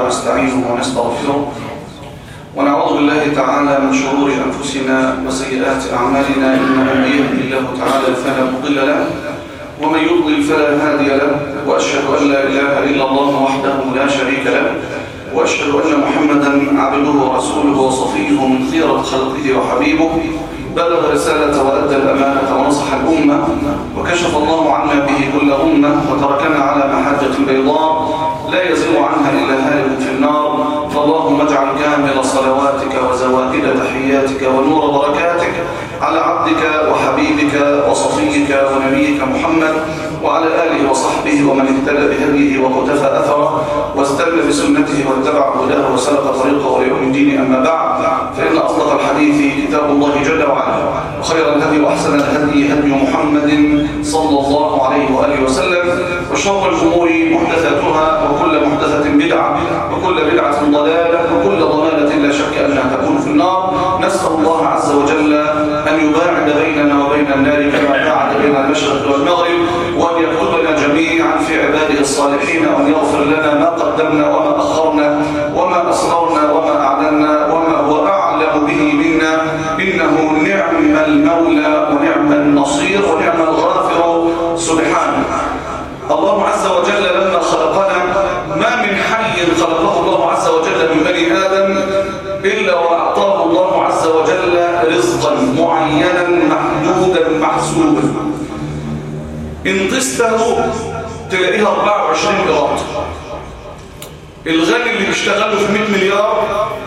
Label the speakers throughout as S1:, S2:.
S1: ونستعينه ونستغفره ونعوذ بالله تعالى من شرور أنفسنا وسيئات أعمالنا إنه من يهدي الله تعالى فلا مضل له ومن يضلل فلا هادي له وأشهد أن لا إله إلا الله وحده لا شريك له وأشهد أن محمدا عبده ورسوله وصفيه من خيرة خلقه وحبيبه بلغ رسالة وأدى الأمانة ونصح الأمة وكشف الله عنا به كل أمة وتركنا على محجة بيضاء لا يزيغ عنها إلا هالك في النار فاللهم اجعل كامل صلواتك وزواكد تحياتك ونور بركاتك على عبدك وحبيبك وصفيك ونبيك محمد وعلى آله وصحبه ومن اهتدى بهديه وقتفى أثره واستنى بسنته واتبع هداه وسلك طريقه ليوم الدين أما بعد فإن أصدق الحديث كتاب الله جل وعلا وخير الهدي وأحسن الهدي هدي محمد صلى الله عليه وآله وسلم وشر الأمور محدثاتها وكل محدثة بدعة وكل بدعة ضلالة وكل ضلالة لا شك أنها تكون في النار نسأل الله عز وجل أن يباعد بيننا وبين النار كما باعد بين المشرق والمغرب وأن يكتبنا جميعا في عباده الصالحين وأن يغفر لنا ما قدمنا وما أخرنا وما أسررنا وما أعلنا وما هو أعلم به منا إنه نعم المولى ونعم النصير ونعم الغافر سبحانه الله عز وجل لما خلقنا ما من حي خلقه الله عز وجل من بني آدم إلا وأعطاه الله عز وجل رزقا معينا محدودا محسوبا إن قسته تلاقيها 24 قراط الغني اللي بيشتغله في 100 مليار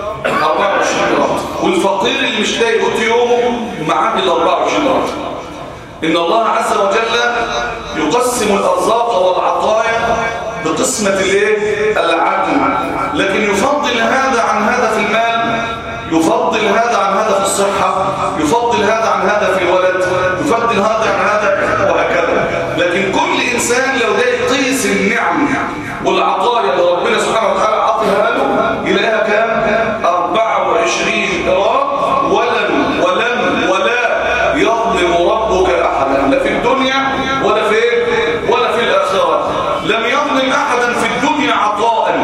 S1: 24 قراط والفقير اللي مش لاقي قوت يومه معاه ال 24 قراط إن الله عز وجل يقسم الأرزاق والعطايا بقسمة الايه العدل لكن يفضل هذا عن هذا في المال يفضل هذا عن هذا في الصحة يفضل هذا عن هذا في الولد يفضل هذا عن هذا وهكذا لكن كل إنسان لو ده يقيس النعم والعطايا اللي ربنا سبحانه وتعالى عطيها له يلاقيها كام 24 قراء ولم ولم ولا يظلم ربك أحدا لا في الدنيا ولا في ولا في الآخرة لم يظلم أحدا في الدنيا عطاء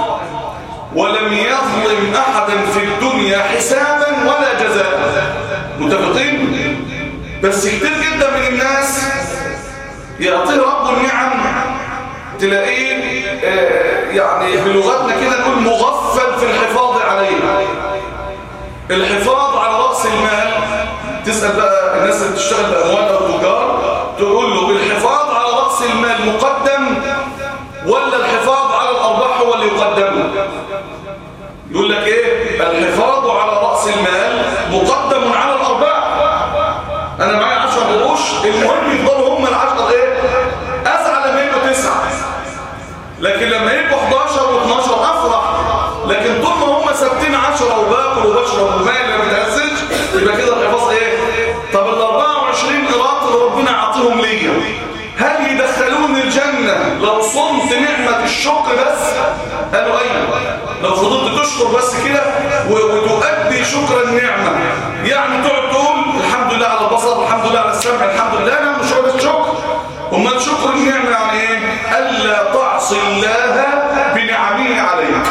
S1: ولم يظلم أحدا في الدنيا حسابا ولا جزاء متفقين بس كتير جدا من الناس يعطيه رب النعم تلاقيه آه يعني بلغتنا كده نقول مغفل في الحفاظ عليه الحفاظ على رأس المال تسأل بقى الناس اللي بتشتغل بأموال أو تجار تقول له الحفاظ على رأس المال مقدم ولا الحفاظ على الأرباح هو اللي يقدم يقول لك ايه الحفاظ على رأس المال مقدم على الأرباح أنا معايا 10 قروش المهم يفضلوا هم العشرة ايه أزعل منه تسعة لكن لما يبقوا 11 و12 أفرح لكن طول ما هم ثابتين 10 وباكل وبشرب ومال ما بتهزلش يبقى كده الحفاظ ايه طب ال 24 قراط اللي ربنا عطيهم ليا هل يدخلوني الجنة لو صمت نعمة الشكر بس قالوا ايوه لو فضلت تشكر بس كده وتؤدي شكر النعمة يعني تقعد تقول الحمد لله على البصر الحمد لله على السمع الحمد لله انا مش عاوز شكر امال شكر النعمة يعني ايه الا تعصي الله بنعمه عليك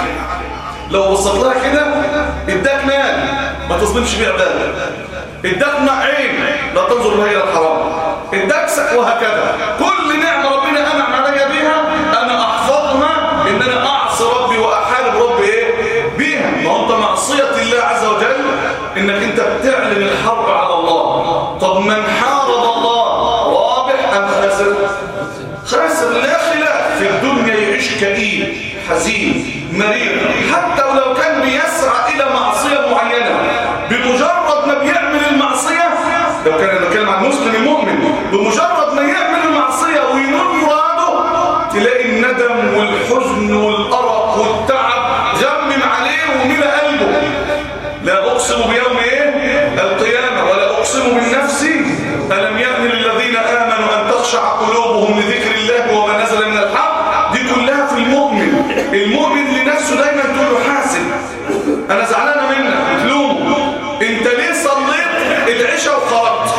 S1: لو بصيت لها كده اداك مال ما تظلمش بيه عبادك اداك عين لا تنظر بها الى الحرام اداك وهكذا كل نعمه ربنا انعم عليا بيها انا احفظها ان انا اعصي ربي واحارب ربي ايه بيها ما انت معصيه الله عز وجل انك انت بتعلن الحرب على الله طب من حارب الله رابح ام خاسر خاسر لا خلاف في الدنيا يعيش كئيب حزين مريض حتى ولو كان بيسعى الى معصيه معينه بمجرد ما بيعمل المعصيه لو كان نتكلم عن مسلم المؤمن بمجرد ما يعمل المعصيه وينول مراده تلاقي الندم والحزن والارق والتعب غمم عليه وملى قلبه لا اقسم بيوم ايه القيامه ولا اقسم بالنفس الم يأن للذين امنوا ان تخشع قلوبهم لذكر الله وما نزل من الحق دي كلها في المؤمن المؤمن لنفسه دايما تقول له حاسب انا زعلانه منك تلومه انت ليه صليت العشاء وخرجت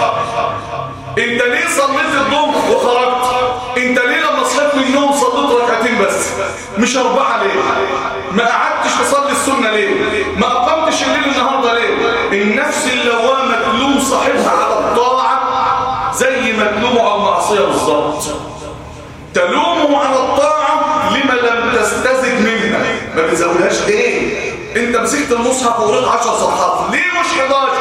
S1: انت ليه صليت الظهر وخرجت انت ليه لما صحيت من النوم صليت ركعتين بس مش أربعة ليه ما قعدتش تصلي السنة ليه ما أقمتش الليل النهاردة ليه النفس اللوامة تلوم صاحبها على الطاعة زي ما تلومه على المعصية بالظبط تلومه على الطاعة لما لم تستزد منها ما بتزودهاش ليه انت مسكت المصحف وقريت 10 صفحات ليه مش 11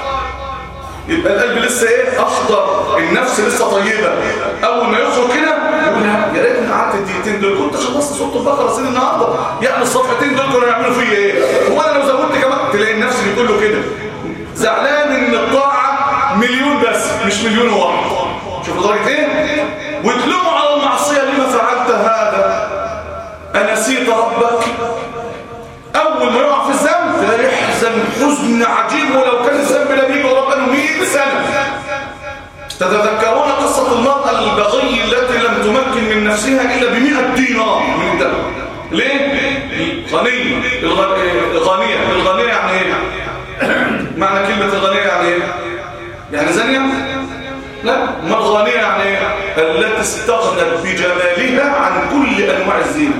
S1: يبقى القلب لسه ايه اخضر النفس لسه طيبه اول ما يخرج كده يقول يا ريتني قعدت الدقيقتين دول كنت خلصت سوره البقره سنين النهارده يعني الصفحتين دول كانوا يعملوا فيا ايه هو انا لو زودت كمان تلاقي النفس بتقول له كده زعلان ان الطاعه مليون بس مش مليون واحد شوف لدرجه ايه وتلومه على المعصيه لما فعلت هذا انسيت ربك اول ما يقع في الذنب تلاقيه يحزن حزن عجيب ولو كان الذنب ده بيجي وراه بقاله 100 سنه تتذكرون قصه المراه البغي التي لم تمكن من نفسها الا ب 100 دينار من الدم ليه غنيه الغنيه الغنيه يعني ايه معنى كلمه الغنيه يعني ايه يعني زانيه لا ما الغنيه يعني ايه التي استغنت بجمالها عن كل انواع الزينه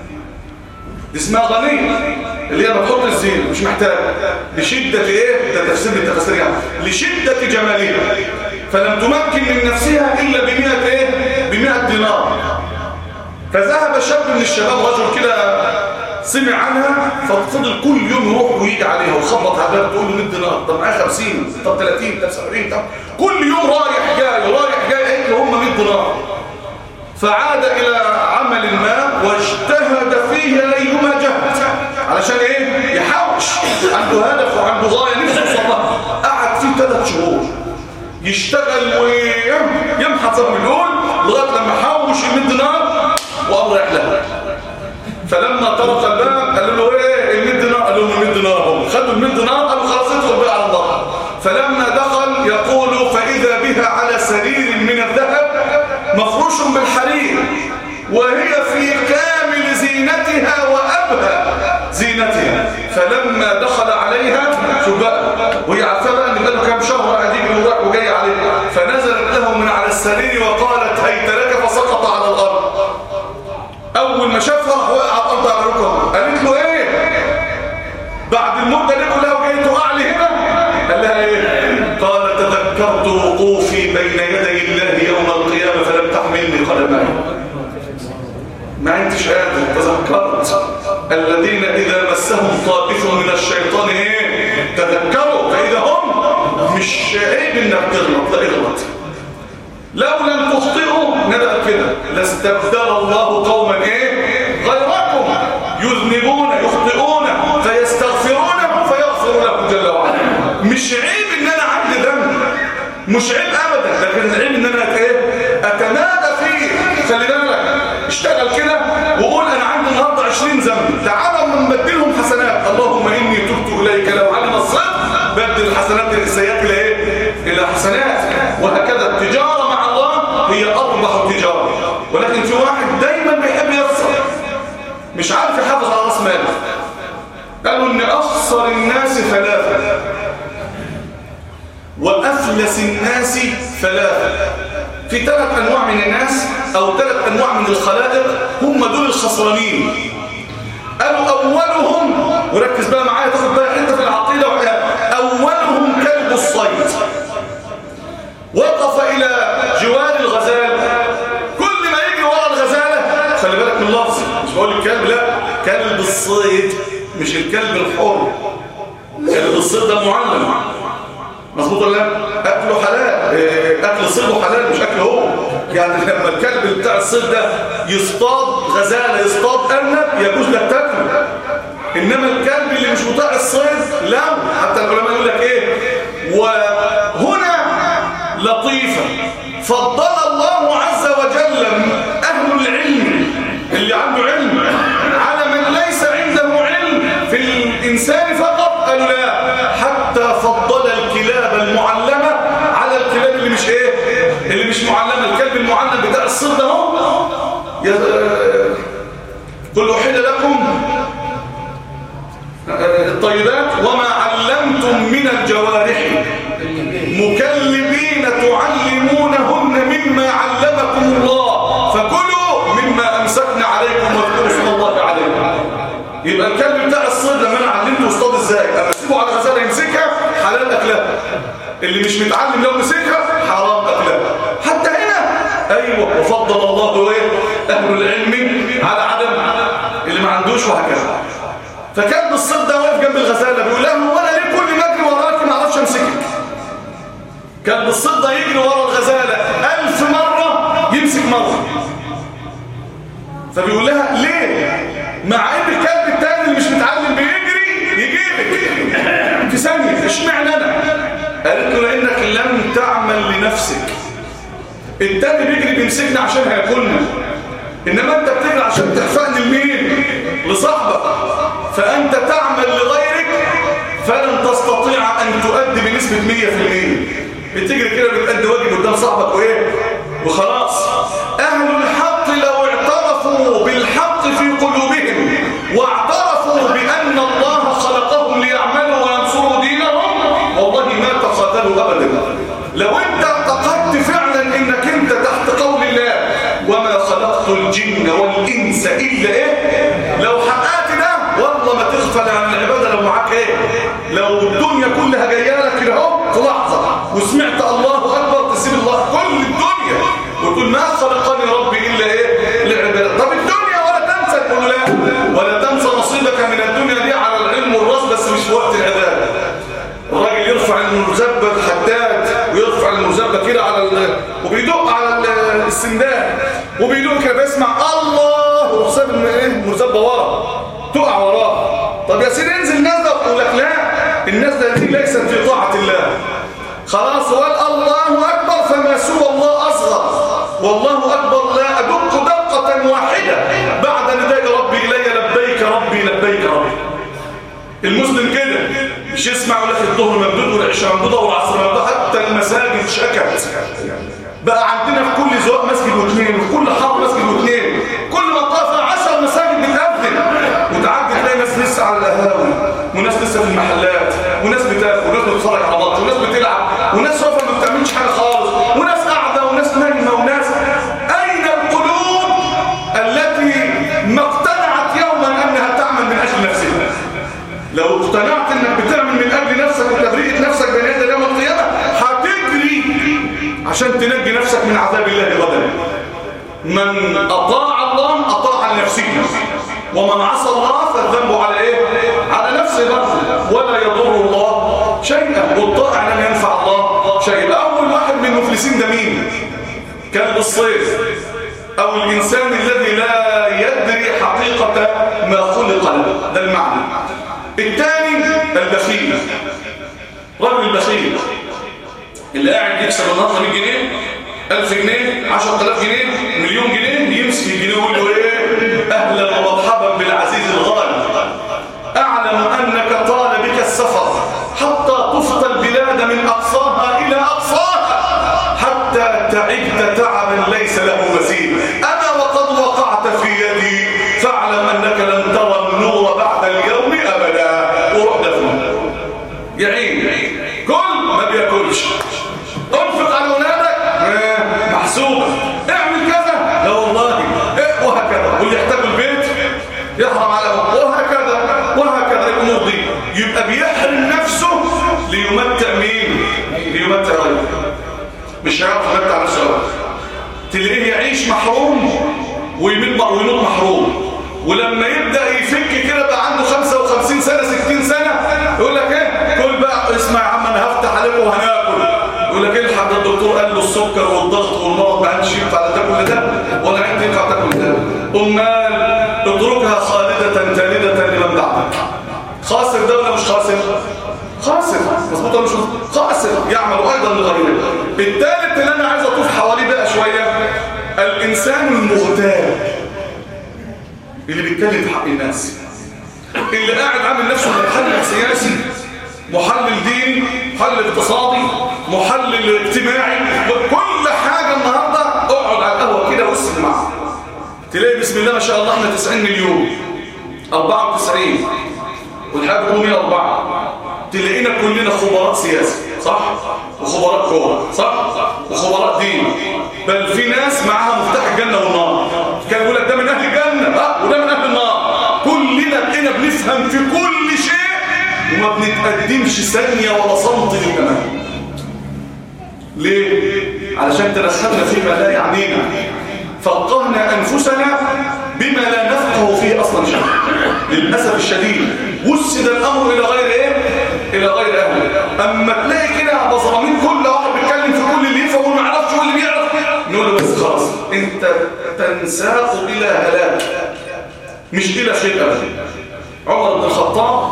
S1: دي اسمها غنية اللي هي بتحط الزينة مش محتاج لشدة ايه ده تفسير التفسير يعني لشدة جمالها فلم تمكن من نفسها إلا بمئة ايه بمئة دينار فذهب شاب من الشباب رجل كده سمع عنها ففضل كل يوم يروح ويجي عليها ويخبط على الباب تقول له 100 دينار طب معايا 50 طب 30 طب 70 طب كل يوم رايح جاي رايح جاي قالت له هم 100 دينار فعاد إلى عمل ما واجتهد فيه أيما جهد علشان إيه؟ يحوش عنده هدف وعنده غاية نفسه يوصلها قعد فيه ثلاث شهور يشتغل ويمحط زي ما بنقول لغاية لما حوش ال 100 دينار وقام رايح لها فلما طرق الباب قال له ايه ال 100 دينار قال لهم ال 100 دينار هم خدوا ال 100 دينار قالوا خلاص ادخل بقى على الله فلما دخل يقول فإذا بها على سرير من الذهب مفروش بالحرير وهي في كامل زينتها وأبهى زينتها فلما دخل عليها شوف بقى وهي عارفه بقى ان بقاله كام شهر قاعد يجري وراح وجاي عليها فنزلت له من على السرير وقالت هيت لك فسقط على الارض اول ما شافها راح وقع على الارض على ركبه قالت له ايه بعد المده دي كلها وجاي تقع لي هنا قال لها ايه قال تذكرت وقوفي بين يدي الله يوم القيامه فلم تحملني قدماي ما انتش قادر تذكرت الذين اذا مسهم طائف من الشيطان ايه تذكروا فاذا هم مش عيب انك تغلط لا اغلط لو لم تخطئوا نبقى كده لاستبدل الله قوما ايه غيركم يذنبون يخطئون فيستغفرونه فيغفر لهم جل وعلا مش عيب ان انا عندي ذنب مش عيب ابدا لكن العيب ان انا ايه اتمادى فيه خلي بالك اشتغل كده وقول انا عندي النهارده 20 ذنب تعالى نبدلهم حسنات اللهم اني تبت اليك لو علم الصدق بدل الحسنات السيئات الى ايه الى حسنات وهكذا التجاره مع الله هي اربح التجاره ولكن في واحد دايما بيحب يخسر مش عارف يحافظ على راس ماله قالوا ان اخسر الناس ثلاثه وافلس الناس ثلاثه في ثلاث انواع من الناس او ثلاث انواع من الخلائق هم دول الخسرانين قالوا اولهم وركز بقى معايا تاخد بقى انت في العقيده وحياتك اولهم كلب الصيد وقف الى جوار الغزال كل ما يجري ورا الغزاله خلي بالك من اللفظ مش بقول الكلب لا كلب الصيد مش الكلب الحر كلب الصيد ده معلم مظبوط ولا لا اكله حلال اكل صيده حلال مش اكله هو يعني لما الكلب بتاع الصيد ده يصطاد غزاله يصطاد ارنب يجوز لك تاكله انما الكلب اللي مش بتاع الصيد لا حتى العلماء يقول لك ايه وهنا لطيفه فضل الله عز وجل اهل العلم اللي عنده علم على من ليس عنده علم في الانسان فقط قالوا لا حتى فضل الكلاب المعلمة على الكلاب اللي مش ايه اللي مش معلمة الكلب المعلم بتاع الصيد ده اهو قل وحيد لكم الطيبات وما علمتم من الجوارح مكلبين تعلمونهن مما علمكم الله فكلوا مما امسكنا عليكم واذكروا اسم يبقى الكلب بتاع الصيد لما انا علمته يصطاد ازاي اما اسيبه على غزاله يمسكها حلال اكلها اللي مش متعلم لو مسكها حرام اكلها حتى هنا ايوه وفضل الله ايه اهل العلم على عدم اللي ما عندوش وهكذا فكلب الصيد ده واقف جنب الغزاله بيقول لها هو انا ليه كل ما اجري وراك ما اعرفش امسكك كلب الصيد ده يجري ورا الغزاله ألف مره يمسك مره فبيقول لها ليه مع ان الكلب التاني اللي مش متعلم بيجري يجيبك في ثانيه اشمعنى انا قالت له لانك لم تعمل لنفسك التاني بيجري بيمسكني عشان هياكلنا انما انت بتجري عشان تحفقني لمين لصاحبك فانت تعمل لغيرك فلن تستطيع ان تؤدي بنسبه 100% بتجري كده بتأدي واجب قدام صاحبك وايه وخلاص اهل الحق لو اعترفوا بالحق في قلوبهم واعترفوا بان الله خلقهم ليعملوا وينصروا دينهم والله ما تقاتلوا ابدا لو انت اعتقدت فعلا انك انت تحت قول الله وما خلقت الجن والانس الا ايه لو حققت ده والله ما تغفل عن العباده لو معاك ايه لو الدنيا كلها جايه لك كده اهو في لحظه وسمعت الله اكبر تسيب الله كل الدنيا وتقول ما خلقني ربي الا ايه لعباده طب الدنيا ولا تنسى تقول لا ولا تنسى نصيبك من الدنيا دي على العلم والراس بس مش في وقت العباده الراجل يرفع المزبه الحداد ويرفع المزبه كده على ال... وبيدق على ال- السندان وبيدق كده بيسمع الله وحساب ايه المزبه ورا تقع وراه طب يا سيدي انزل نزل يقول لك لا النزله دي ليست في طاعه الله خلاص وقال الله اكبر فما سوى الله اصغر والله اكبر لا ادق دقه واحده بعد نداء ربي الي لبيك ربي لبيك ربي المسلم كده مش يسمع ولا في الظهر ممدود والعشاء ممدوده والعصر ممدود حتى المساجد شكت بقى عندنا في كل زواج مسجد واثنين وفي كل حاره مسجد واثنين كل منطقه فيها 10 مساجد بتأذن وتعدي تلاقي ناس لسه على القهاوي وناس لسه في المحلات وناس بتاكل وناس بتتفرج على ماتش وناس بتلعب وناس واقفه ما بتعملش حاجه خالص وناس قاعده وناس نايمه وناس اين القلوب التي ما اقتنعت يوما انها تعمل من اجل نفسها لو اقتنعت انك بتعمل من اجل نفسك وتبرئه نفسك بين يدي يوم القيامه هتجري عشان تنجي نفسك من عذاب الله غدا من اطاع الله اطاع لنفسه ومن عصى الله فالذنب على ايه على نفسه برضه ولا يضر الله شيئا والطائع لن ينفع الله شيئا اول واحد من المفلسين ده مين كلب الصيف او الانسان الذي لا يدري حقيقه ما خلق له ده المعنى الثاني البخيل رجل البخيل اللي قاعد يكسب النهارده 100 جنيه 1000 جنيه 10000 جنيه مليون جنيه يمسك الجنيه ويقول له ايه اهلا ومرحبا بالعزيز الغالي اعلم انك طال بك السفر حتى تفضى البلاد من اقصاها الى اقصاها حتى تعبت تعبا ليس له مثيل انا وقد وقعت في يدي فاعلم انك لن ترى النور بعد اليوم ابدا وروح دفن يا عين كل ما بياكلش انفق على اولادك آه، محسوبه اعمل كذا لا والله إيه وهكذا واللي يحتاج البيت يحرم على وهكذا وهكذا الامور دي يبقى بيحرم نفسه ليمتع مين ليمتع غيره مش هيعرف يمتع نفسه أبدا. تلاقيه يعيش محروم ويموت ويموت محروم ولما يبدا يفك كده بقى عنده 55 سنه 60 سنه يقول لك ايه كل بقى اسمع يا عم انا هفتح عليك وهناكل يقول لك الحق ده الدكتور قال له السكر والضغط والمرض ما عادش ينفع لا تاكل ده ولا انت ينفع تاكل ده امال اتركها خالده تالده لمن بعدك خاسر ده ولا مش خاسر خاسر مظبوط ولا مش مظبوط خاسر يعمل ايضا لغيره الثالث اللي انا عايز اطوف حواليه بقى شويه الانسان المغتاب اللي بيتكلم في حق الناس اللي قاعد عامل نفسه محلل سياسي محلل ديني محلل اقتصادي محلل اجتماعي كل حاجه النهارده اقعد على القهوه كده واسمع معاه تلاقي بسم الله ما شاء الله احنا 90 مليون 94 والحاجة بيقولوا 104 تلاقينا كلنا خبراء سياسي صح وخبراء كوره صح وخبراء دين بل في ناس معاها مفتاح الجنه والنار كان يقول لك ده من اهل الجنه اه وده من اهل النار كلنا بقينا بنفهم في كل شيء وما بنتقدمش ثانية ولا سنتي للأمام ليه؟ علشان تدخلنا فيما لا يعنينا فقهنا أنفسنا بما لا نفقه فيه أصلا شيء للأسف الشديد وسد الأمر إلى غير إيه؟ إلى غير أهله أما تلاقي كده بصرامين كل واحد بيتكلم في كل اللي يفهم وما يعرفش واللي بيعرف نقول له بس خلاص أنت تنساق إلى هلاك مش إلى شيء أبدا عمر بن الخطاب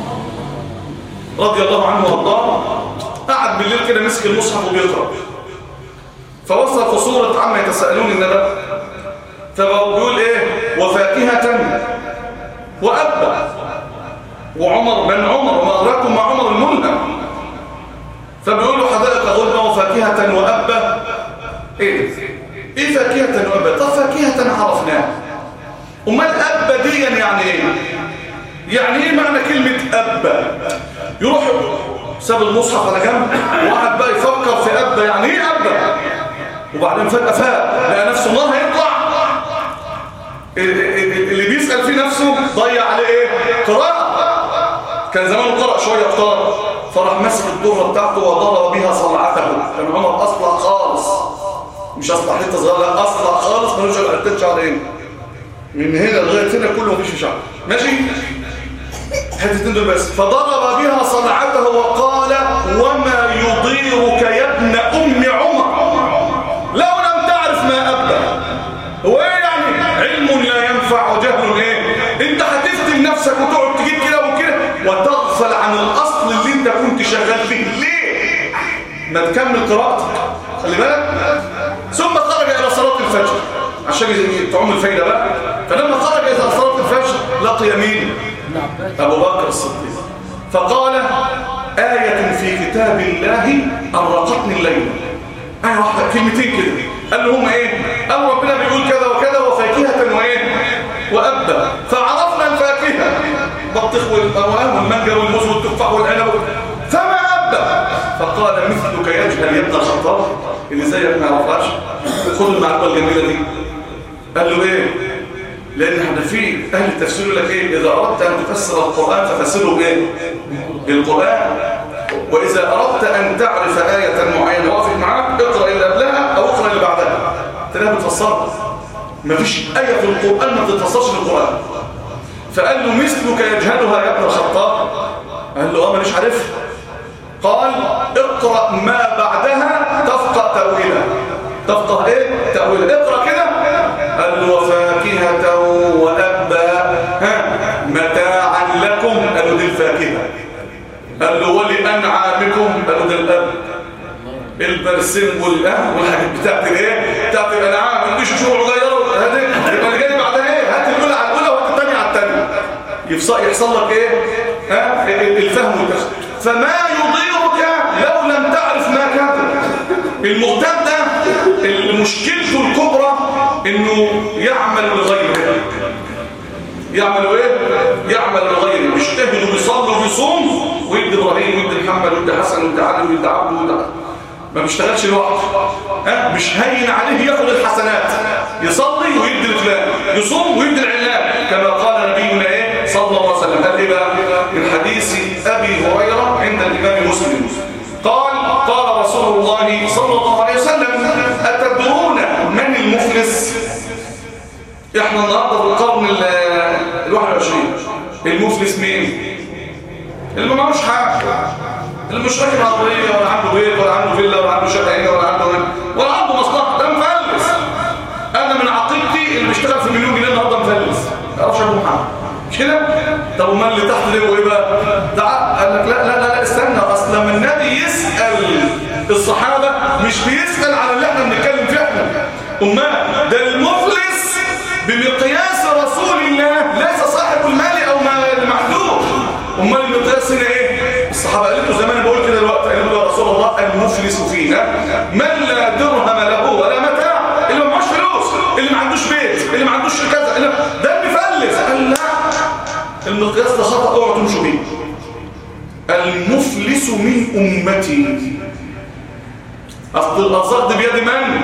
S1: رضي الله عنه وارضاه قعد بالليل كده مسك المصحف وبيقرأ فوصل في صورة عما يتساءلون النبأ فبيقول ايه وفاكهة وأبا وعمر بن عمر وما أدراكم مع عمر الملهم فبيقول له حدائق غلبة وفاكهة وأبا ايه ايه فاكهة وأبا طب فاكهة عرفناها امال أبا دي يعني ايه يعني ايه معنى كلمة أبا يروح ساب المصحف على جنب وقعد بقى يفكر في أبا يعني ايه أبا وبعدين فجأة فاق لقى نفسه النار هيطلع اللي بيسأل فيه نفسه ضيع عليه ايه قراءة كان زمانه قرأ شوية اختار فراح مسك الدرة بتاعته وضرب بها صلعته كان عمر أصلع خالص مش أصلع حتة صغيرة لا أصلع خالص ملوش غير حتتين شعرين من هنا لغاية هنا كله مفيش شعر ماشي حتتين دول بس فضرب بها صلعته وقال وما يضيرك يا ابن أم عمر لو لم تعرف ما أبدأ هو ايه يعني علم لا ينفع وجهل ايه انت هتفتن نفسك وتقعد تجيب كده وكده وتغفل عن الاصل اللي انت كنت شغال فيه ليه ما تكمل قراءتك خلي بالك ثم خرج الى صلاه الفجر عشان تعم الفايده بقى فلما خرج الى صلاه الفجر لقي مين ابو بكر الصديق فقال آية في كتاب الله أرقتني الليل آية واحدة كلمتين كده قال له هم ايه قال ربنا بيقول كذا وكذا وفاكهة وايه وأبا فعرفنا الفاكهة بطيخ والأوام والمانجا والموز والتفاح والعنب فما أبا فقال مثلك يجهل يا ابن الخطاب اللي زيك ما يعرفهاش خذ المعلومة الجميلة دي قال له ايه لأن احنا في أهل التفسير يقول لك ايه إذا أردت أن تفسر القرآن ففسره بايه بالقرآن وإذا أردت أن تعرف آية معينة وقفت معاك اقرأ اللي قبلها أو اقرأ اللي بعدها تلاقيها بتفسرها مفيش آية في القرآن ما بتتفسرش في القرآن فقال له مثلك يجهلها يا ابن الخطاب قال له اه مانيش عارفها قال اقرأ ما بعدها تفقه تأويلها تفقه ايه تأويلها اقرأ كده قال له وفاكهة وأبا ها متاعا لكم قالوا دي الفاكهة قال له ولأنعامكم قالوا ده الأب البرسيم والأه والحاجات بتاعت الايه بتاعت الأنعام مش شروع غيروا هذه يبقى اللي جاي بعدها ايه هات الاولى على الاولى وهات الثانيه على الثانيه يفصل يحصل لك ايه ها الفهم والتفسير فما يضيرك لو لم تعرف ما كان المغتاب ده اللي مشكلته الكبرى انه يعمل لغيره يعمل ايه يعمل لغيره يجتهد ويصلي ويصوم ويدي ابراهيم ويدي محمد ويدي حسن ويدي علي ويدي عبد ويدي ما بيشتغلش لوحده ها مش هين عليه ياخد الحسنات يصلي ويدي الفلان يصوم ويدي العلان كما قال نبينا ايه صلى الله عليه وسلم قال ايه بقى من حديث ابي هريره عند الامام مسلم قال قال رسول الله صلى الله عليه وسلم اتدرون من المفلس احنا النهارده في القرن ال 21 المفلس مين اللي ما معهوش حاجه اللي مش راكب عربيه ولا عنده بيت ولا عنده فيلا ولا عنده شقه هنا ولا عنده ولا عنده مصلحه ده مفلس انا من عقيدتي اللي بيشتغل في مليون جنيه النهارده مفلس ما يعرفش عنده حاجه مش كده طب امال اللي تحت ده هو ايه بقى ده قال لك لا لا لا, لا استنى اصل لما النبي يسال الصحابه مش بيسال على اللي احنا بنتكلم فيه احنا امال ده المفلس بمقياس رسول الله ليس صاحب المال او ما المحدود امال المقياس هنا ايه الصحابه قالت له زمان بقول كده دلوقتي قالوا له يا رسول الله المفلس فينا من لا درهم له ولا متاع اللي ما معهوش فلوس اللي ما عندوش بيت اللي ما عندوش كذا اللي ده المفلس قال لا المقياس ده خطا اوعوا تمشوا بيه المفلس من امتي اصل الارزاق دي بيد من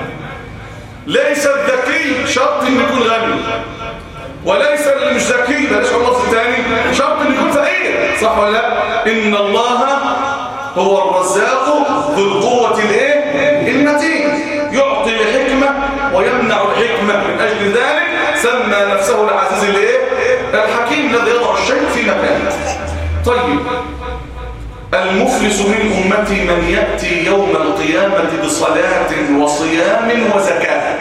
S1: ليس الذكي شرط ان يكون غني وليس اللي مش ذكي بلاش الله الثاني صح ولا لا ان الله هو الرزاق ذو القوه الايه المتين يعطي الحكمه ويمنع الحكمه من اجل ذلك سمى نفسه العزيز الايه الحكيم الذي يضع الشيء في مكانه طيب المفلس من أمتي من يأتي يوم القيامة بصلاة وصيام وزكاة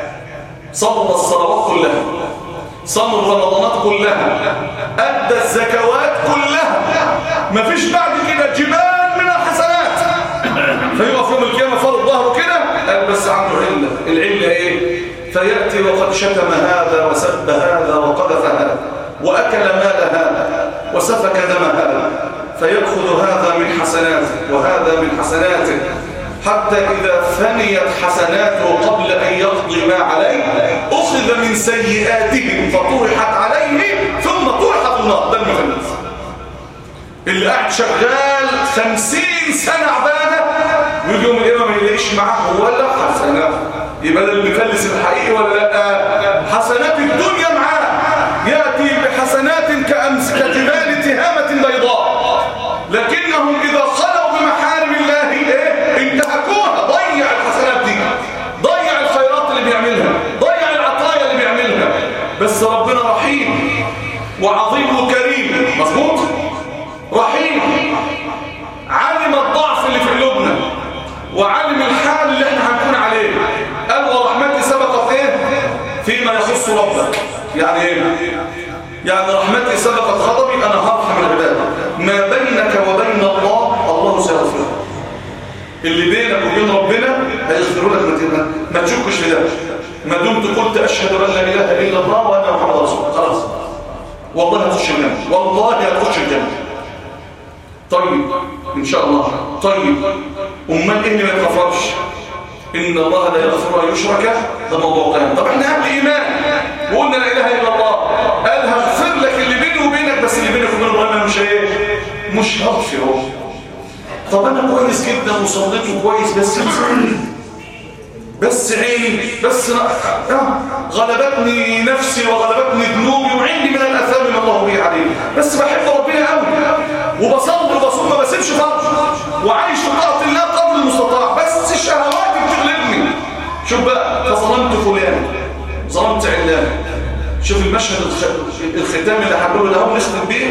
S1: صلى الصلوات كلها صلى الرمضانات كلها أدى الزكوات كلها ما فيش بعد كده جبال من الحسنات فيقف يوم القيامة فرض ظهره كده قال بس عنده علة العلة ايه فيأتي وقد شتم هذا وسب هذا وقذف هذا وأكل مال هذا وسفك دم هذا فيأخذ هذا من حسناته وهذا من حسناته حتى إذا فنيت حسناته قبل أن يقضي ما عليه أخذ من سيئاتهم فطرحت عليه ثم طرحت النار ده المفلس اللي قاعد شغال خمسين سنة عبادة ويجي يوم القيامة ما يلاقيش معاه ولا حسنة يبقى ده المفلس الحقيقي ولا لا حسنات الدنيا معاه يأتي بحسنات كأمس كتبال تهامة بيضاء لكنهم إذا خلوا بمحارم الله إيه؟ انتهكوها ضيع الحسنات دي ضيع الخيرات اللي بيعملها ضيع العطايا اللي بيعملها بس ربنا رحيم وعظيم وكريم مظبوط رحيم علم الضعف اللي في قلوبنا وعلم الحال اللي احنا هنكون عليه قال ورحمتي سبقت ايه فيما يخص ربك يعني ايه يعني رحمتي سبقت غضبي انا هرحم العباد ما بينك وبين الله الله سيغفر اللي بينك وبين ربنا هيغفر لك ما ما تشكش في ده ما دمت قلت اشهد ان لا اله الا الله وانا محمد رسول الله خلاص والله هتخش الجنه والله هتخش الجنه طيب ان شاء الله طيب امال ايه اللي ما يتغفرش ان الله لا يغفر ان يشرك ده موضوع ثاني طب احنا اهل ايمان وقلنا لا اله الا الله قال هغفر لك اللي بيني وبينك بس اللي بينك وبين ربنا مش ايه مش هغفر اهو طب انا كويس جدا وصليت كويس بس بس عيني بس آه غلبتني نفسي وغلبتني ذنوبي وعندي من الاثام ما الله به عليه بس بحب ربنا قوي وبصلي وبصوم ما بسيبش فرض وعايش في طاعه الله قدر المستطاع بس الشهوات بتغلبني شوف بقى فظلمت فلان ظلمت علان شوف المشهد الختام اللي هنقوله ده هو نختم بيه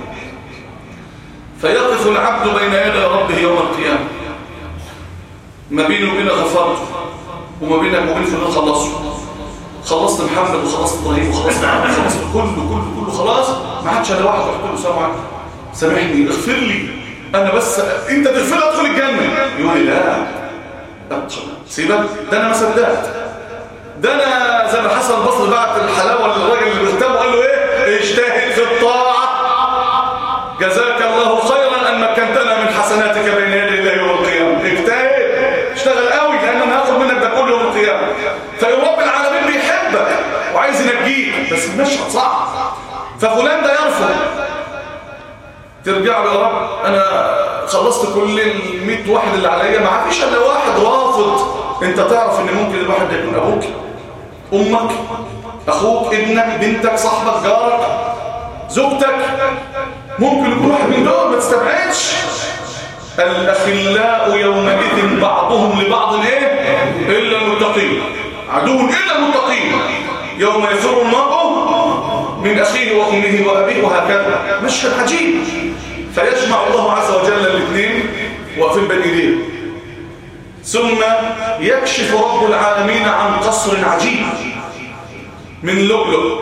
S1: فيقف العبد بين يدي ربه يوم القيامه ما بينه وبين غفرته وما بينك وبين فلان خلصه خلصت محمد وخلصت ابراهيم وخلصت عبد وخلصت كله كله كله خلاص ما عادش الا واحد قلت له سامع سامحني اغفر لي انا بس انت تغفر لي ادخل الجنه يقول لي لا ادخل سيبك ده انا ما صدقت ده انا زي ما حسن البصري بعت الحلاوه للراجل اللي بيغتابه قال له ايه اجتهد في الطاعه جزاك الله خيرا ان مكنتنا من حسناتك بين يدي الله يوم القيامه اجتهد اشتغل قوي لان انا هاخد منك ده كله يوم القيامه فيوم رب العالمين بيحبك وعايز ينجيك بس المشهد صعب ففلان ده يرفض ترجع له يا رب انا خلصت كل ال 100 واحد اللي عليا ما فيش الا واحد رافض انت تعرف ان ممكن الواحد ده يكون ابوك امك اخوك ابنك بنتك صاحبك جارك زوجتك ممكن يكون واحد من دول ما تستبعدش الأخلاء يومئذ بعضهم لبعض ايه إلا المتقين عدو إلا المتقين يوم يفر المرء من أخيه وأمه وأبيه وهكذا مشهد عجيب فيجمع الله عز وجل الاثنين واقفين بين ايديه ثم يكشف رب العالمين عن قصر عجيب من لؤلؤ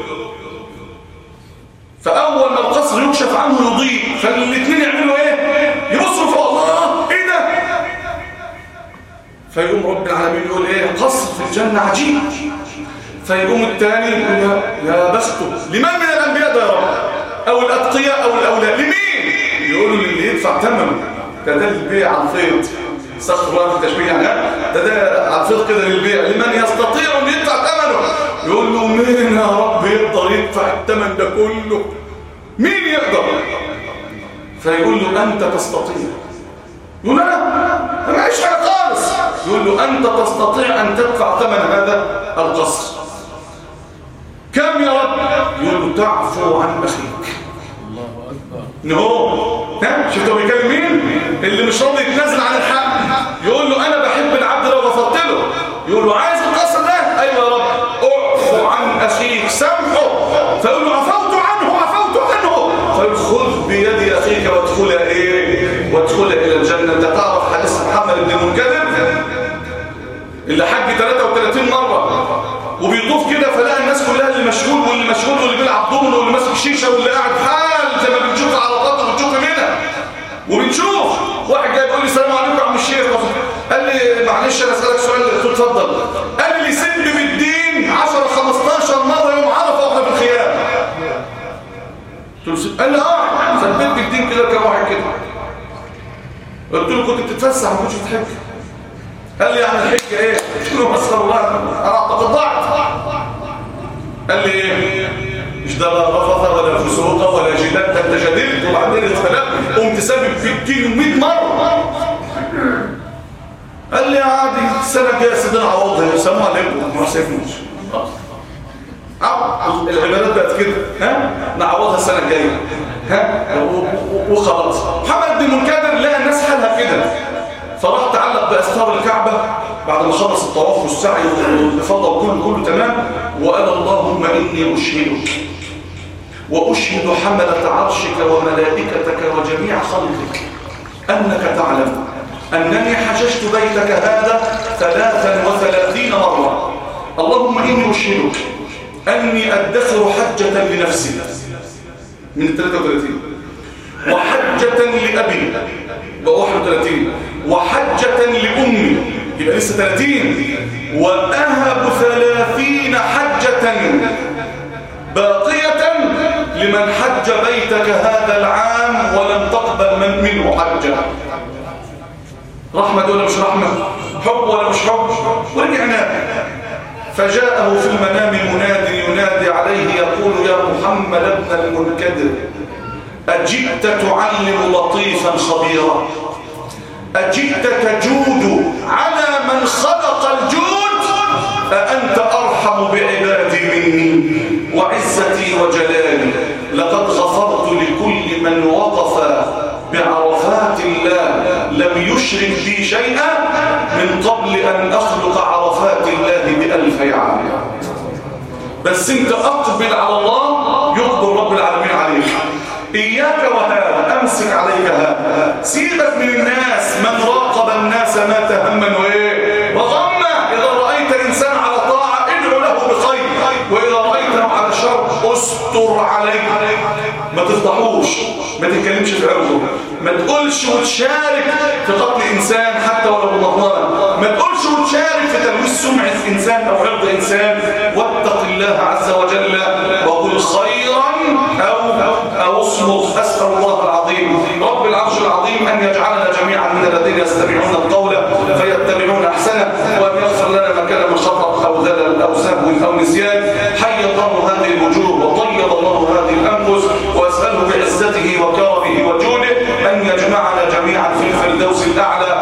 S1: فأول ما القصر يكشف عنه يضيء فالاثنين يعملوا ايه يبصوا فوق الله ايه ده فيقوم رب العالمين يقول ايه قصر في الجنة عجيب فيقوم الثاني يقول يا بخته لمن من الأنبياء ده يا رب أو الأتقياء أو الأولاد لمين يقولوا للي يدفع ثمنه ده ده البيع على الفيض استغفر الله في التشبيه يعني ده ده على الفيض كده للبيع لمن يستطيع ان يدفع ثمنه يقول له مين يا رب يقدر يدفع الثمن ده كله مين يقدر فيقول له انت تستطيع يقول انا ما معيش حاجه خالص يقول له انت تستطيع ان تدفع ثمن هذا القصر كم يا رب يقول له تعفو عن اخيك
S2: الله أكبر
S1: نهو مش راضي يتنازل عن الحق يقول له انا بحب العبد لو غفرت له يقول له عايز القصر ده ايوه يا رب اعفو عن اخيك سامحه فيقول له عفوت عنه عفوت عنه فيقول خذ بيد اخيك وادخل ايه وادخل الى الجنه انت تعرف حديث محمد بن المنكدر اللي حج 33 مره وبيطوف كده فلقى الناس كلها اللي مشغول واللي مشغول واللي بيلعب دومينو واللي ماسك شيشه واللي قاعد حال زي ما بنشوف عربات وبنشوف منها وبنشوف واحد جاي بيقول لي السلام عليكم يا عم الشيخ قال لي معلش انا اسالك سؤال قلت له اتفضل قال لي سب بالدين 10 15 مره يوم عرفه واحنا في الخيام قلت له قال لي اه سبيت بالدين كده كام واحد كده قلت له كنت بتتفسح ما كنتش بتحج قال لي يعني الحج ايه قلت له مسخر الله انا اعتقد ضعت قال لي ايه مش ده لا رفض ولا فسوق ولا جدال ده انت جدلت وبعدين اختلفت قمت سابق في الدين 100 مره قال لي عادي السنه الجايه سيدنا عوضها يسموها عليكم ما سيفنوش العبادات بقت كده ها نعوضها السنه الجايه ها وخلاص محمد بن منكدر لقى الناس حالها كده فراح تعلق باستار الكعبه بعد ما خلص الطواف والسعي والافاضه وكله كله تمام وقال اللهم اني اشهدك واشهد حمله عرشك وملائكتك وجميع خلقك انك تعلم انني حججت بيتك هذا ثلاثا وثلاثين مره اللهم اني اشهدك اني ادخر حجه لنفسي من ال 33 وحجه لابي بقى 31 وحجة لأمي يبقى لسه 30 وأهب ثلاثين حجة باقية لمن حج بيتك هذا العام ولم تقبل من منه حجة رحمة ولا مش رحمة حب ولا مش حب ورجعنا فجاءه في المنام مناد ينادي عليه يقول يا محمد ابن المنكدر أجئت تعلم لطيفا خبيرا أجئت تجود على من خلق الجود أأنت أرحم بعبادي مني وعزتي وجلالي لقد غفرت لكل من وقف بعرفات الله لم يشرك بي شيئا من قبل أن أخلق عرفات الله بألف عام بس انت أقبل على الله يقبل رب العالمين عليك إياك وهذا أمسك عليك هذا سيبك من الناس من راقب الناس مات هما وإيه وغما إذا رأيت إنسان على طاعة ادعو له بخير وإذا رأيته على شر استر عليه ما تفضحوش ما تتكلمش في عرضه ما تقولش وتشارك في قتل إنسان حتى ولو بمطلنا ما تقولش وتشارك في تلويث سمعة إنسان أو عرض إنسان واتق الله عز وجل وقل خيرا أو أو اصمت أسأل الله العظيم رب العرش العظيم أن يجعلنا جميعا من الذين يستمعون القول فيتبعون أحسنه وأن يغفر لنا ما كان من خطأ أو ذلل أو سهو أو نسيان حي الله هذه الوجوه وطيب الله هذه الأنفس وأسأله بعزته وكرمه وجوده أن يجمعنا جميعا في الفردوس الأعلى